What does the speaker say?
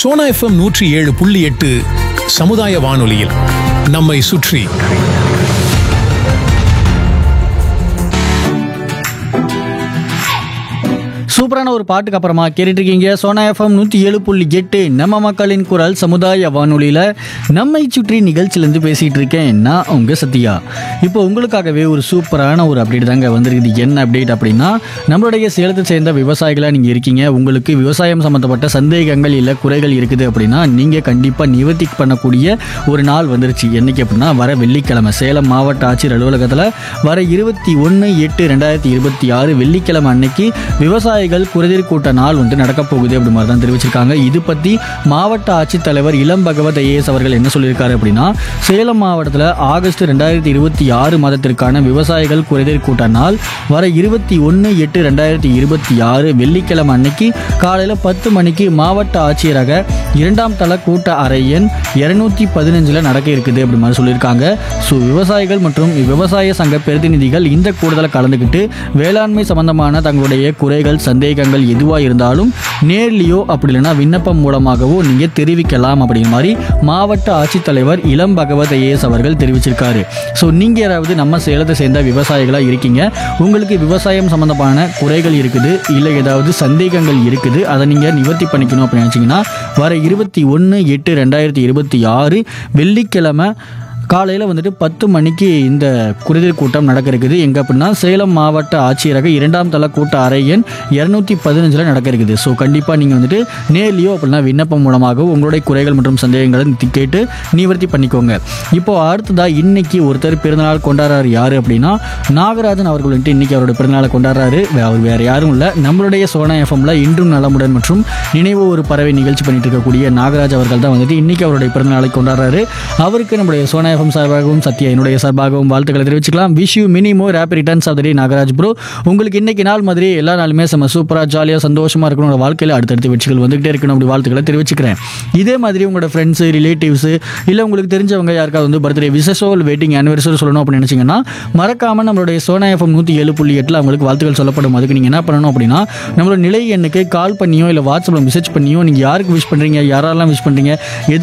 Sona FM நூற்றி ஏழு புள்ளி எட்டு சமுதாய வானொலியில் நம்மை சுற்றி சூப்பரான ஒரு பாட்டுக்கு அப்புறமா கேட்டுட்டு இருக்கீங்க சோனா எஃப்எம் நூற்றி ஏழு புள்ளி எட்டு நம்ம மக்களின் குரல் சமுதாய வானொலியில் நம்மை சுற்றி நிகழ்ச்சியிலேருந்து பேசிகிட்டு இருக்கேன் நான் உங்கள் சத்யா இப்போ உங்களுக்காகவே ஒரு சூப்பரான ஒரு அப்டேட் தாங்க வந்திருக்குது என்ன அப்டேட் அப்படின்னா நம்மளுடைய சேலத்தை சேர்ந்த விவசாயிகளாக நீங்கள் இருக்கீங்க உங்களுக்கு விவசாயம் சம்மந்தப்பட்ட சந்தேகங்கள் இல்லை குறைகள் இருக்குது அப்படின்னா நீங்கள் கண்டிப்பாக நிவர்த்தி பண்ணக்கூடிய ஒரு நாள் வந்துருச்சு என்னைக்கு அப்படின்னா வர வெள்ளிக்கிழமை சேலம் மாவட்ட ஆட்சியர் அலுவலகத்தில் வர இருபத்தி ஒன்று எட்டு ரெண்டாயிரத்தி இருபத்தி ஆறு வெள்ளிக்கிழமை அன்னைக்கு விவசாயிகள் குறைதீர் கூட்ட நாள் வந்து நடக்க போகுது அப்படி மாதிரி தான் தெரிவிச்சிருக்காங்க இது பற்றி மாவட்ட ஆட்சித்தலைவர் இளம் பகவத் ஐஏஎஸ் அவர்கள் என்ன சொல்லியிருக்காரு அப்படின்னா சேலம் மாவட்டத்தில் ஆகஸ்ட் ரெண்டாயிரத்தி இருபத்தி ஆறு மாதத்திற்கான விவசாயிகள் குறைதீர் கூட்ட நாள் வர இருபத்தி ஒன்று எட்டு ரெண்டாயிரத்தி இருபத்தி ஆறு வெள்ளிக்கிழமை அன்னைக்கு காலையில் பத்து மணிக்கு மாவட்ட ஆட்சியரக இரண்டாம் தள கூட்ட அறை எண் இருநூத்தி பதினஞ்சில் நடக்க இருக்குது அப்படி மாதிரி சொல்லியிருக்காங்க ஸோ விவசாயிகள் மற்றும் விவசாய சங்க பிரதிநிதிகள் இந்த கூடுதலில் கலந்துக்கிட்டு வேளாண்மை சம்பந்தமான தங்களுடைய குறைகள் சந்தேகங்கள் எதுவாக இருந்தாலும் நேர்லேயோ அப்படி இல்லைன்னா விண்ணப்பம் மூலமாகவோ நீங்கள் தெரிவிக்கலாம் அப்படிங்கிற மாதிரி மாவட்ட ஆட்சித்தலைவர் இளம் பகவத் ஐஏஎஸ் அவர்கள் தெரிவிச்சிருக்காரு ஸோ நீங்கள் யாராவது நம்ம சேலத்தை சேர்ந்த விவசாயிகளாக இருக்கீங்க உங்களுக்கு விவசாயம் சம்மந்தமான குறைகள் இருக்குது இல்லை ஏதாவது சந்தேகங்கள் இருக்குது அதை நீங்கள் நிவர்த்தி பண்ணிக்கணும் அப்படின்னு நினச்சிங்கன்னா வர இருபத்தி ஒன்று எட்டு ரெண்டாயிரத்தி இருபத்தி ஆறு வெள்ளிக்கிழமை காலையில் வந்துட்டு பத்து மணிக்கு இந்த குறைதீர் கூட்டம் நடக்க இருக்குது எங்கே அப்படின்னா சேலம் மாவட்ட ஆட்சியரக இரண்டாம் தள கூட்ட அறை எண் இரநூத்தி பதினஞ்சில் நடக்க இருக்குது ஸோ கண்டிப்பாக நீங்கள் வந்துட்டு நேர்லேயோ அப்படின்னா விண்ணப்பம் மூலமாக உங்களுடைய குறைகள் மற்றும் சந்தேகங்களை தி- கேட்டு நிவர்த்தி பண்ணிக்கோங்க இப்போ அடுத்ததாக இன்னைக்கு ஒருத்தர் பிறந்தநாள் கொண்டாடுறாரு யார் அப்படின்னா நாகராஜன் அவர்கள் வந்துட்டு இன்னைக்கு அவரோட பிறந்தநாளை கொண்டாடுறாரு வே- அவர் வேறு யாரும் இல்லை நம்மளுடைய சோனா எஃப்எம்ல இன்றும் நலமுடன் மற்றும் நினைவு ஒரு பறவை நிகழ்ச்சி பண்ணிட்டு இருக்கக்கூடிய நாகராஜ் அவர்கள் தான் வந்துட்டு இன்னைக்கு அவருடைய பிறந்தநாளை கொண்டாடுறாரு அவருக்கு நம்முடைய சோனா எஃப்எம் சார்பாகவும் சத்யா என்னுடைய சார்பாகவும் வாழ்த்துக்களை தெரிவிச்சுக்கலாம் wish you many more happy returns of the day Nagaraj bro உங்களுக்கு இன்னைக்கு நாள் மாதிரி எல்லா நாளுமே செம்ம சூப்பராக ஜாலியாக சந்தோஷமாக இருக்கணும் உங்களோட வாழ்க்கையில் அடுத்தடுத்த வெற்றிகள் வந்துகிட்டே இருக்கணும் அப்படி வாழ்த்துக்களை தெரிவிச்சுக்கிறேன் இதே மாதிரி உங்களோட ஃப்ரெண்ட்ஸு ரிலேட்டிவ்ஸு இல்லை உங்களுக்கு தெரிஞ்சவங்க யாருக்காவது வந்து பர்த்டே விசேஷோ இல்லை வெட்டிங் ஆனிவர்சரி சொல்லணும் அப்படின்னு நினச்சிங்கன்னா மறக்காமல் நம்மளுடைய சோனா எஃப்எம் நூற்றி ஏழு புள்ளி எட்டில் அவங்களுக்கு வாழ்த்துக்கள் சொல்லப்படும் அதுக்கு நீங்கள் என்ன பண்ணணும் அப்படின்னா நம்மளோட நிலை எண்ணுக்கு கால் பண்ணியோ இல்லை வாட்ஸ்அப்பில் மெசேஜ் பண்ணியோ நீங்கள் யாருக்கு விஷ் பண்ணுறீங்க யாரெல்லாம் விஷ் பண்ணுறீங்க எது